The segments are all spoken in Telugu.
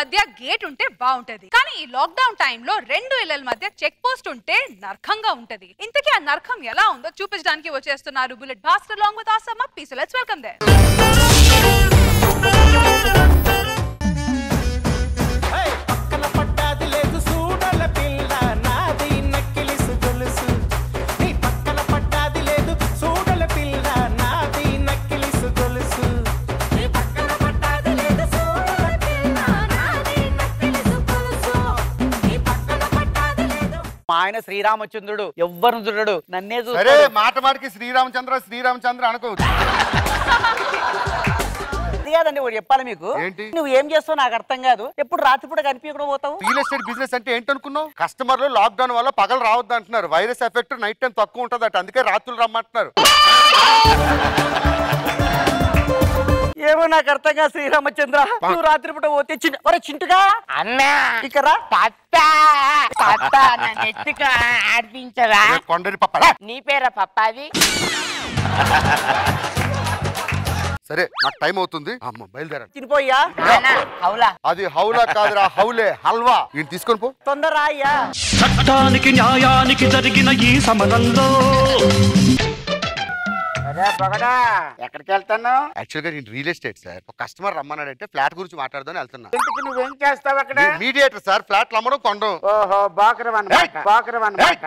మధ్య గేట్ ఉంటే బాగుంటది కానీ ఈ లాక్డౌన్ టైంలో రెండు ఇళ్ల మధ్య చెక్ పోస్ట్ ఉంటే నరకంగా ఉంటది ఇంతకీ ఆ నరకం ఎలా ఉందో చూపించడానికి వచ్చేస్తున్నారు bullet Bhaskar along with awesome piece let's welcome దే పక్కన పట్టాది లేదు సూడల పిల్ల నాది నక్కిలిసు గొలుసు నీ పక్కన పట్టాది లేదు సూడల పిల్ల నాది నక్కిలిసు గొలుసు నీ పక్కన పట్టాది లేదు సూడల పిల్ల నాది నక్కిలిసు గొలుసు నీ పక్కన పట్టాది లేదు మా ఆయన శ్రీరామచంద్రుడు ఎవ్వరు చూడడు నన్నే సరే చూస్తాడు మాట మాటకి శ్రీరామచంద్ర శ్రీరామచంద్ర అనుకోవచ్చు అది కాదండి ఒకటి చెప్పాలి మీకు ఏంటి? నువ్వు ఏం చేస్తావు నాకు అర్థం కాదు ఎప్పుడు రాత్రిపూట కనిపించకుండా పోతావు రియల్ ఎస్టేట్ బిజినెస్ అంటే ఏంటనుకున్నావు కస్టమర్లు లాక్డౌన్ వల్ల పగలు రావద్దు అంటున్నారు వైరస్ ఎఫెక్ట్ నైట్ టైం తక్కువ ఉంటుంది అట అందుకే రాత్రులు రమ్మంటున్నారు ఏమో నాకు అర్థం కాదు శ్రీరామచంద్ర నువ్వు రాత్రిపూట పోతే చింటు ఒరే చింటుగా అన్నా ఇక్కడ పత్త పత్త నన్ను ఎత్తుగా ఆడిపించవా ఏ కొండని పప్ప రా. నీ పేరా పప్పాది సరే నాకు టైం అవుతుంది అమ్మ బయలుదేరండి తినిపోయ్యా నానా అవులా అది హౌలా కాదురా హౌలే హల్వా ఈయన తీసుకొని పో తొందర అయ్యా చట్టానికి న్యాయానికి జరిగిన ఈ సమరంలో అరే పొగడా ఎక్కడికి వెళ్తాను యాక్చువల్ గా నేను రియల్ ఎస్టేట్ సార్ ఒక కస్టమర్ రమ్మన్నాడంటే ఫ్లాట్ గురించి మాట్లాడదాని వెళ్తున్నా ఇంటికి నువ్వేం చేస్తావు అక్కడ మీడియేటర్ సార్ ఫ్లాట్లు అమ్మడం కొండం ఓహో బాకరం అనమాట ఏయ్! బాకరం అనమాట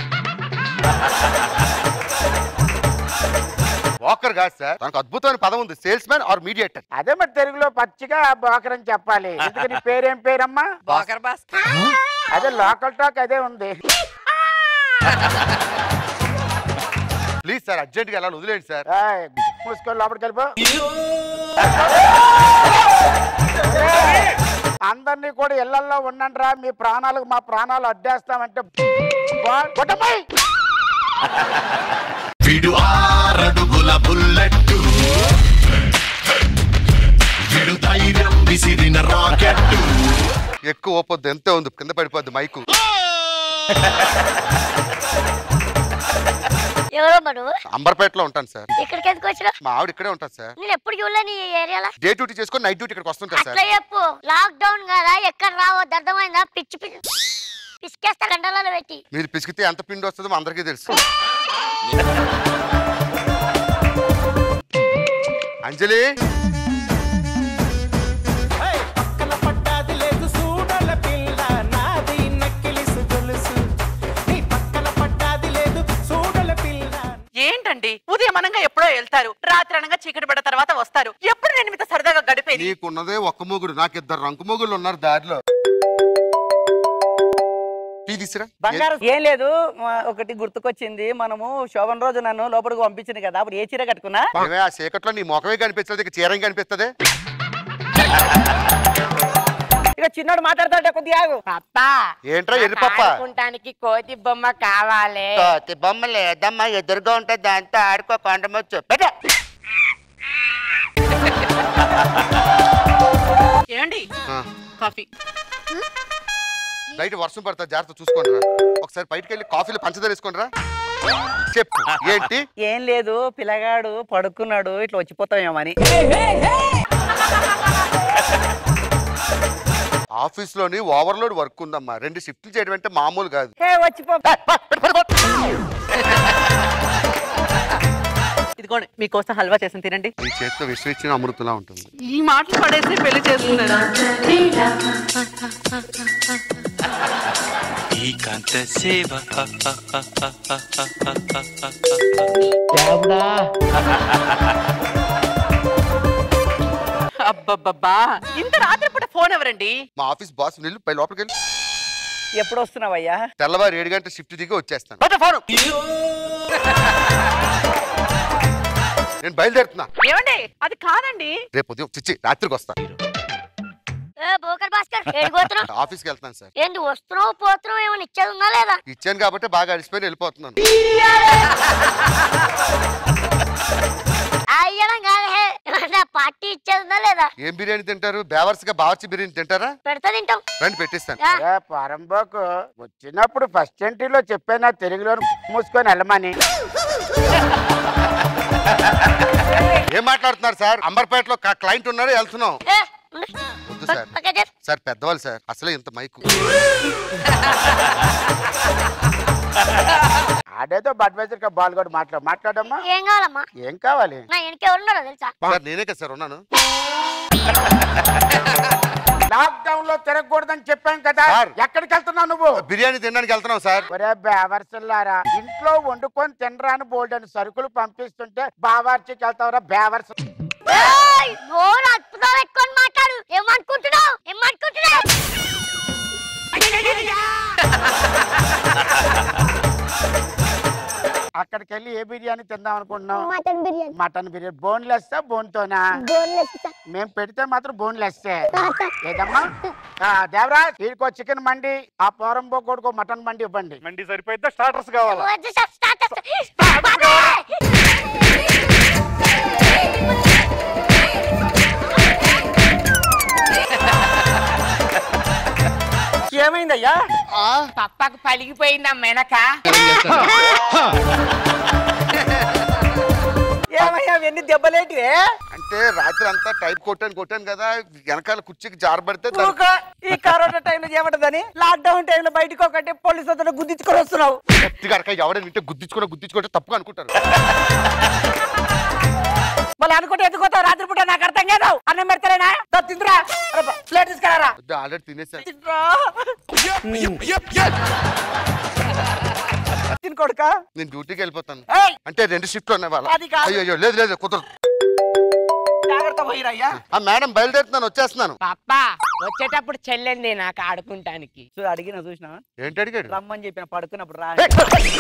వాకర్ కాదు సార్ దానికి అద్భుతమైన పదం ఉంది సేల్స్ మ్యాన్ ఆర్ మీడియేటర్ అదే మరి తెలుగులో పచ్చిగా బాకరం చెప్పాలి ఎందుకు నీ పేరేం పేరమ్మా బాకర్ భాస్కర్ అదే లోకల్ టాక్ అదే ఉంది ప్లీజ్ సార్ అర్జెంట్ గా వెళ్ళాలి వదిలేండి సార్ ఏయ్, మూసుకొని లోపలికి వెళ్ళిపో అందరినీ కూడా ఇళ్లలో ఉండండి రా మీ ప్రాణాలకు మా ప్రాణాలు అడ్డేస్తామంటే బా- కొట్టమై! విడు ఆరడుగుల బుల్లెట్టు విడు ధైర్యం విసిరిన రాకెట్టు ఎక్కువ ఓపొద్దు ఎంతే ఉంది కింద పడిపోద్ది మైకు ఎవరో మను అంబర్పేటలో ఉంటాను సార్ ఇక్కడికి ఎందుకు వచ్చినా మా ఆవిడ ఇక్కడే ఉంటుంది సార్ నేను ఎప్పుడు చూడలేను ఈ ఏరియాలో డే డ్యూటీ చేసుకొని నైట్ డ్యూటీ ఇక్కడికి వస్తుంటా సార్ అట్లా చెప్పు లాక్ డౌన్ కదా ఎక్కడ రావద్దు అర్థమైందా పిచ్చి పిచ్చి పిసికేస్తా గంటలలో పెట్టి మీరు పిసికితే ఎంత పిండి వస్తుందో అందరికీ తెలుసు అంజలి ఏయ్, పక్కన పట్టాది లేదు సూడల పిల్ల నాది నక్కిలిసు గొలుసు నీ పక్కన పట్టాది లేదు సూడల పిల్ల ఏంటండి ఉదయం అనంగా ఎప్పుడో వెళ్తారు రాత్రి అనగా చీకటి పడ్డ తర్వాత వస్తారు ఎప్పుడు నేను మీతో సరదాగా గడిపేది నీకున్నదే ఒక్క మొగుడు నాకు ఇద్దరు రంకు మొగుళ్ళు ఉన్నారు దారిలో టీ తీసురా బంగారం ఏం లేదు మా ఒకటి గుర్తుకొచ్చింది మనము శోభన్ రోజు నన్ను లోపలికి పంపించింది కదా అప్పుడు ఏ చీర కట్టుకున్నా ఏమే, ఆ చీకట్లో నీ ముఖమే కనిపిస్తుంది ఇక చీరం కనిపిస్తుంది ఇక చిన్నోడు మాట్లాడతాడు కొద్దిగా ఆగు పప్పా ఏంట్రా ఎర్రి పప్ప ఆడుకుంటానికి కోతి బొమ్మ కావాలి కోతి బొమ్మ లేదమ్మా ఎదురుగా ఉంటుంది దాంతో ఆడుకో కొండమొచ్చు ఏమండి కాఫీ బయట వర్షం పడతా జాగ్రత్త చూసుకోండి రా ఒకసారి బయటకు వెళ్ళి కాఫీలో పంచదార వేసుకోండి రా చెప్పు ఏంటి ఏం లేదు పిల్లగాడు పడుకున్నాడు ఇట్లా వచ్చిపోతామేమని ఆఫీస్ లోని ఓవర్లోడ్ వర్క్ ఉందమ్మా రెండు షిఫ్ట్లు చేయడం అంటే మామూలు కాదు ఏ వచ్చిపో ఇదిగోండి మీకోసం హల్వా చేసి తినండి ఈ చేతితో విశ్వించిన అమృతలా ఉంటుంది ఈ మాటలు పడేసి పెళ్లి చేసుకున్నారా ఏకాంత సేవ అబ్బబ్బబ్బా ఇంత రాత్రి పూట ఫోన్ ఎవరండి మా ఆఫీస్ బాస్ నిల్లు పై లోపలికి వెళ్ళి ఎప్పుడు వస్తున్నావయ్యా తెల్లవారు ఏడు గంటల షిఫ్ట్ దిగి వచ్చేస్తాను పట్టు ఫోను. నేను బయలుదేరుతున్నా ఏమండి అది కాదండి రేపు ఉదయం చిచ్చి రాత్రికి వస్తాను ఏ బోకర్ భాస్కర్ ఏడిపోతున్నావు ఆఫీస్కి వెళ్తాను సార్ ఏంటి వస్తున్నావు పోతున్నావు ఏమైనా ఇచ్చేది ఉందా లేదా ఇచ్చాను కాబట్టి బాగా అడిసిపోయి వెళ్ళిపోతున్నాను అయ్యడం కాదు హే ఏమన్నా పార్టీ ఇచ్చేది ఉందా లేదా ఏం బిర్యానీ తింటారు బేవర్స్ గా బావర్చి బిర్యానీ తింటారా పెడతా తింటాం రండి పెట్టిస్తాను ఆ, ఏ పరంబోకు వచ్చినప్పుడు ఫస్ట్ ఎంట్రీలో చెప్పానా తెలుగులో మూసుకొని వెళ్ళమని ఏం మాట్లాడుతున్నారు సార్ అంబర్పేటలో క్లయింట్ ఉన్నారు వెళ్తున్నాం ఏ, ఉండు. వద్దు సార్ ఓకే చెప్పు సార్ పెద్దవాళ్ళు సార్ అసలే ఇంత మైకు ఆడేదో బడ్వైజర్ బాల్ కూడా మాట్లాడు మాట్లాడమ్మా ఏం కావాలమ్మా ఏం కావాలి నా వెనకెవరున్నారో తెలుసా సార్ నేనే కదా సార్ ఉన్నాను లాక్ డౌన్ లో తిరగకూడదని చెప్పాం కదా సార్. ఎక్కడికి వెళ్తున్నావు నువ్వు బిర్యానీ తినడానికి వెళ్తున్నాం సార్ ఒరే బేవర్సల్లారా ఇంట్లో వండుకొని తినరాని బోల్డ్ అని సరుకులు పంపిస్తుంటే బావార్చికి వెళ్తావురా బేవర్స్ ఏయ్, నోరు అద్భుతం పెట్టుకొని మాట్లాడు ఏమనుకుంటున్నావు ఏమనుకుంటున్నావు అక్కడికి వెళ్ళి ఏ బిర్యానీ తిందాం అనుకుంటున్నావు mutton biryani mutton biryani boneless బోన్తోనా బోన్లెస్ మేము పెడితే మాత్రం బోన్లెస్ ఏదమ్మా ఆ, దేవరాజ్ వీడికో చికెన్ మండి ఆ పోరంబో కొడుకో మటన్ మండి ఇవ్వండి మండి సరిపోయిద్దా స్టార్టర్స్ కావాలా వద్దు సార్ స్టార్ట్ ఏమైందయ్యా పప్పకు పలిగిపోయిందా మెనక ఏమయ్యా అవన్నీ దెబ్బలేటివే అంటే రాత్రి అంతా టైప్ కొట్టాను కొట్టాను కదా వెనకాల కుర్చీకి జారబడితే దాని- ఊరుకో. ఈ కరోనా టైంలో ఏమంటదని లాక్ డౌన్ టైంలో బయటకు ఒకటి పోలీసు అతను గుద్దించుకొని వస్తున్నావు గట్టిగా అరక ఎవడని వింటే గుద్దించుకుంటే గుద్దించుకుంటే తప్పుగా అనుకుంటారు మళ్ళీ అనుకుంటే ఎందుకోతావు రాత్రిపూట నాకు అర్థం కాదు అన్నం పెడతారేనా దా తిందురా అరే, ప్లేట్ తీసుకురారా ఆల్రెడీ తినేసాను తిండ్రా. తిను కొడుక నేను డ్యూటీకి వెళ్ళిపోతాను ఏయ్! అంటే రెండు షిఫ్ట్లు ఉన్నాయి వాళ్ళ అది కాదు. అయ్యో అయ్యో, లేదు లేదు కుదరదు జాగ్రత్త పోయిరయ్యా ఆ మేడం బయలుదేరుతున్నాను వచ్చేస్తున్నాను పప్ప వచ్చేటప్పుడు చెల్లెంది నాకు ఆడుకుంటానికి చూ అడిగిన చూసినా ఏంటి అడిగాడు రమ్మని చెప్పిన పడుకున్నప్పుడు రా ఏయ్!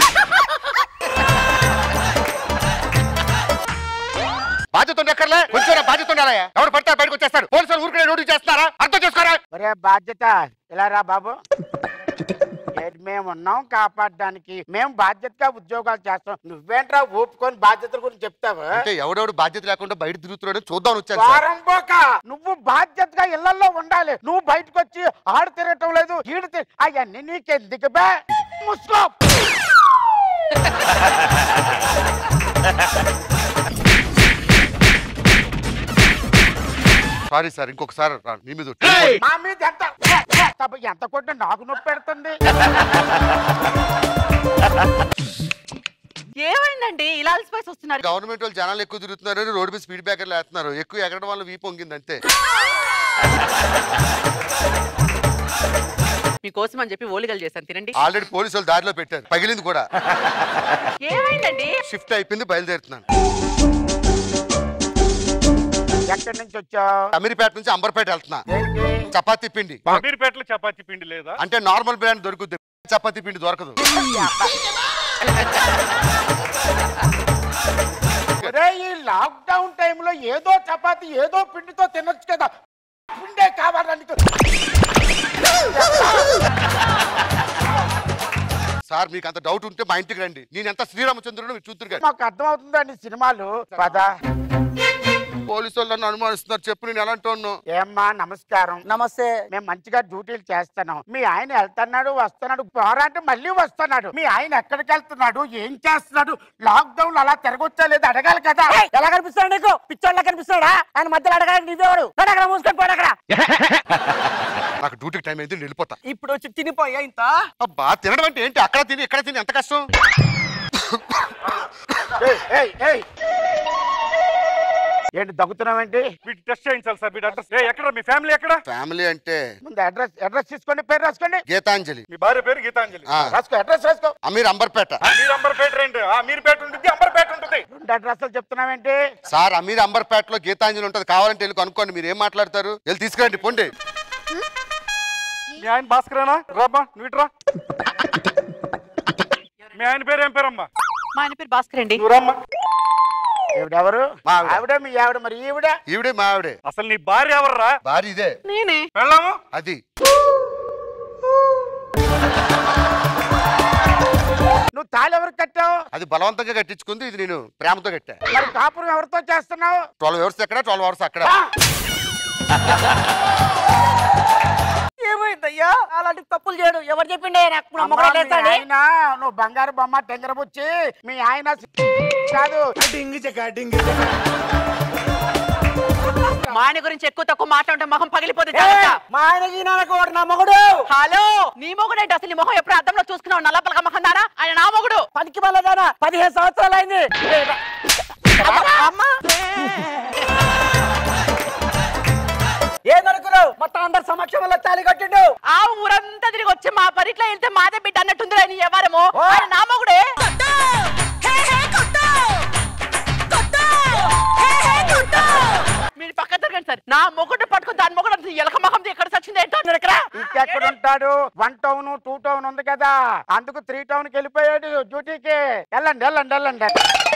బాధ్యత ఉండే ఎక్కర్లే కొంచెం బాధ్యత ఉండాలయ్యా ఎవరు పడతారు బయటకు వచ్చేస్తాడు పోలీసులు ఊరికే డ్యూటీ చేస్తున్నారా అర్థం చేసుకోరా ఒరే బాధ్యత ఇలా రా బాబు ఏంటి మేము ఉన్నాం కాపాడడానికి మేము బాధ్యతగా ఉద్యోగాలు చేస్తాం నువ్వేంట్రా ఊపుకొని బాధ్యతల గురించి చెప్తావు అంటే ఎవడెవడు బాధ్యత లేకుండా బయట తిరుగుతున్నాడు చూద్దాం వచ్చాను సార్. వారం పోక నువ్వు బాధ్యతగా ఇళ్లలో ఉండాలి నువ్వు బయటకు వచ్చి ఆడు తిరగటం లేదు ఈడు తిరగ అవన్నీ నీకెందుకు బే ముసుకో సారీ సార్ ఇంకొకసారి రా, మీ మీద ఒట్టు. మా మీద ఎంత తప్ప ఎంత కొట్టినా నాకు నొప్పి పెడుతుంది ఏమైందండి ఇలా అలసిపోయి వస్తున్నారు గవర్నమెంట్ వాళ్ళు జనాలు ఎక్కువ తిరుగుతున్నారు రోడ్డు మీద స్పీడ్ బ్రేకర్లు వేస్తున్నారు ఎక్కువ ఎగరడం వల్ల వీపు పొంగింది అంతే మీకోసం అని చెప్పి ఓలిగలు చేశాను తినండి ఆల్రెడీ పోలీసు వాళ్ళు దారిలో పెట్టారు పగిలింది కూడా ఏమైందండి షిఫ్ట్ అయిపోయింది బయలుదేరుతున్నాను ఎక్కడి నుంచి వచ్చావు అమీర్పేట నుంచి అంబర్పేట వెళ్తున్నా చపాతీ పిండి అమీర్పేటలో చపాతీ పిండి లేదా అంటే నార్మల్ బ్రాండ్ దొరుకుద్ది చపాతీ పిండి దొరకదు ఒరే ఈ లాక్ డౌన్ టైంలో ఏదో చపాతి ఏదో పిండితో తినొచ్చు కదా పిండే కావాలని సార్ మీకు అంత డౌట్ ఉంటే మా ఇంటికి రండి నేను ఎంత శ్రీరామచంద్రుడు మీరు చూద్దరు కానీ మాకు అర్థమవుతుందండి సినిమాలు పద పోలీసు వాళ్ళు నన్ను అనుమానిస్తున్నారు చెప్పు నేను ఎలాంటి వాడినో. ఏమ్మా నమస్కారం నమస్తే మేము మంచిగా డ్యూటీలు చేస్తున్నాం మీ ఆయన వెళ్తున్నాడు వస్తున్నాడు పోరా అంటే మళ్ళీ వస్తున్నాడు మీ ఆయన ఎక్కడికి వెళ్తున్నాడు ఏం చేస్తున్నాడు లాక్ డౌన్ అలా తిరగొచ్చా లేదు అడగాలి కదా ఏయ్, ఎలా కనిపిస్తాడు నీకు పిచ్చోళ్ళ కనిపిస్తాడా ఆయన మధ్యలో అడగాలి నీవేవాడు నడు అక్కడ మూసుకొని పోడు అక్కడ నాకు డ్యూటీకి టైం అయితే నేను వెళ్ళిపోతా ఇప్పుడు వచ్చి తినిపోయా ఇంత అబ్బా తినడం అంటే ఏంటి అక్కడ తిని ఇక్కడ తిని ఎంత కష్టం ఏయ్, ఏయ్, ఏయ్. ఏంటి దగ్గుతున్నావేంటి వీటి టెస్ట్ చేయించాలి సార్ వీటి అడ్రస్ ఏ ఎక్కడ మీ ఫ్యామిలీ ఎక్కడ ఫ్యామిలీ అంటే ముందు అడ్రస్ అడ్రస్ తీసుకోండి పేరు రాసుకోండి గీతాంజలి మీ భార్య పేరు గీతాంజలి ఆ, రాసుకో అడ్రస్ రాసుకో అమీర్ అంబర్పేట మీరు అంబర్పేట రండి ఆ మీరుపేట ఉంటుంది అంబర్పేట ఉంటుంది రెండు అడ్రస్లు చెప్తున్నావేంటి సార్ అమీర్ అంబర్పేటలో గీతాంజలి ఉంటది కావాలంటే వెళ్ళి కనుక్కోండి మీరు ఏం మాట్లాడతారు వెళ్ళి తీసుకురండి పొండి మీ ఆయన భాస్కరేనా రామ్మా నువ్వు ఇటురా మీ ఆయన పేరు ఏం పేరమ్మా మా ఆయన పేరు భాస్కర్ అండి నువ్వు రామ్మా ఎవరు మా ఆవిడ. ఆవిడ మీ ఆవిడ మరి ఈవిడ ఈవిడే మా ఆవిడే అసలు నీ భార్య ఎవర్రా భారీ ఇదే నేనే వెళ్ళాము అది నువ్వు తాళి ఎవరికి కట్టావు అది బలవంతంగా కట్టించుకుంది ఇది నేను ప్రేమతో కట్టా మరి కాపురం ఎవరితో చేస్తున్నావు ట్వెల్వ్ అవర్స్ ఎక్కడ ట్వెల్వ్ అవర్స్ అక్కడ ఏమైందయ్యా అలాంటి తప్పులు చేయడు ఎవరు చెప్పిండే నాకు నా అమ్మా, మొగుడు మీ లేస్తాడు ఆయన నువ్వు బంగారు బొమ్మ మీ ఆయన కాదు మా ఆయన గురించి ఎక్కువ తక్కువ మాట్లాడుతుంటే మొహం పగిలిపోతుంది జాగ్రత్త. మా ఆయనకి నాకు ఒకటి నా మొగుడు హలో నీ మొగుడేంటి అసలు నీ మొహం ఎప్పుడు అద్దంలో చూసుకున్నావు నల్లపలక మొహం దానా ఆయన నా మొగుడు పనికి మళ్ళదానా పదిహేను సంవత్సరాలు అయింది అమ్మా ఏమనుకున్నావు మొత్తం అందరి సమక్షంలో తాలి కట్టిండు ఆ ఊరంతా తిరిగి వచ్చి మా పరిట్లో వెళ్తే మాదే బిడ్డ అన్నట్టుంది నీ ఎవరము ఆయన నా మొగుడే మీరు పక్క తిరగండి సార్ నా మొగుడు పట్టుకుని దాని మొగుడు ఎలక మొహం ఎక్కడ సచ్చింది ఏంటో నేను ఇక్కడ ఇంకెక్కడ ఉంటాడు వన్ టౌన్ టూ టౌన్ ఉంది కదా అందుకు త్రీ టౌన్ కి వెళ్ళిపోయాడు డ్యూటీకి వెళ్ళండి వెళ్ళండి వెళ్ళండి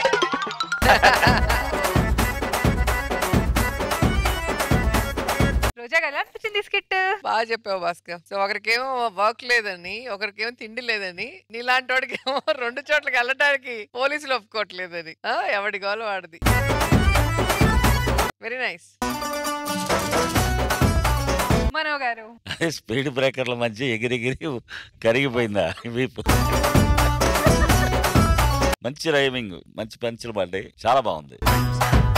రోజా గారు ఎలా అనిపించింది ఈ స్కిట్ బాగా చెప్పావు భాస్కర్ సో ఒకరికేమో వర్క్ లేదని ఒకరికేమో తిండి లేదని నీలాంటి వాడికేమో రెండు చోట్లకి వెళ్ళటానికి పోలీసులు ఒప్పుకోవట్లేదని ఆ, ఎవడి గోలు వాడిది వెరీ నైస్ మనో గారు స్పీడ్ బ్రేకర్ల మధ్య ఎగిరెగిరి కరిగిపోయిందా వీపు మంచి రైమింగ్ మంచి పంచులు పడ్డాయి చాలా బాగుంది